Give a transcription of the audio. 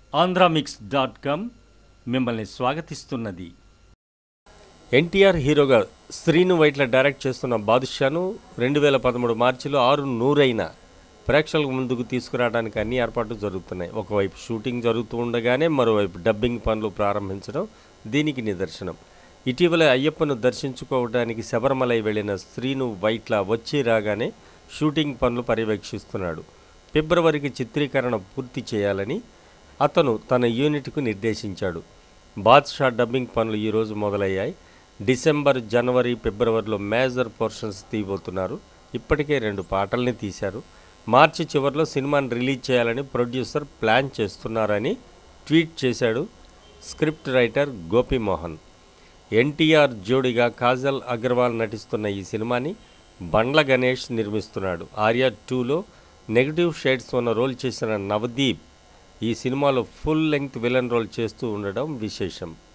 Andhramix dot com మిమ్మల్ని స్వాగతిస్తున్నది ఎన్టీఆర్ హీరోగా Srinu Vaitla direct చేస్తున్న బాదుషాను రెండు వేల పదమూడు మార్చిలో ఆరు నూరైన ప్రేక్షకుల ముందుకు తీసుకురావడానికి అన్ని ఏర్పాట్లు జరుగుతున్నాయి ఒకవైపు షూటింగ్ జరుగుతూ ఉండగానే మరోవైపు డబ్బింగ్ పనులు ప్రారంభించడం దీనికి నిదర్శనం ఇటీవల అయ్యప్పను దర్శించుకోవడానికి శబరిమలై వెళ్లిన శ్రీను వైట్ల వచ్చి రాగానే షూటింగ్ పనులు పర్యవేక్షిస్తున్నాడు ఫిబ్రవరికి చిత్రీకరణ పూర్తి చేయాలని అతను తన యూనిట్కు నిర్దేశించాడు బాద్షా డబ్బింగ్ పనులు ఈరోజు మొదలయ్యాయి డిసెంబర్ జనవరి ఫిబ్రవరిలో మేజర్ పోర్షన్స్ తీయబోతున్నారు ఇప్పటికే రెండు పాటల్ని తీశారు మార్చి చివరిలో సినిమాని రిలీజ్ చేయాలని ప్రొడ్యూసర్ ప్లాన్ చేస్తున్నారని ట్వీట్ చేశాడు స్క్రిప్ట్ రైటర్ గోపీమోహన్ ఎన్టీఆర్ జోడిగా కాజల్ అగర్వాల్ నటిస్తున్న ఈ సినిమాని బండ్ల గణేష్ నిర్మిస్తున్నాడు ఆర్య టూలో నెగిటివ్ షేడ్స్ ఉన్న రోల్ చేసిన నవదీప్ ఈ సినిమాలో ఫుల్ లెంగ్త్ విలన్ రోల్ చేస్తూ ఉండడం విశేషం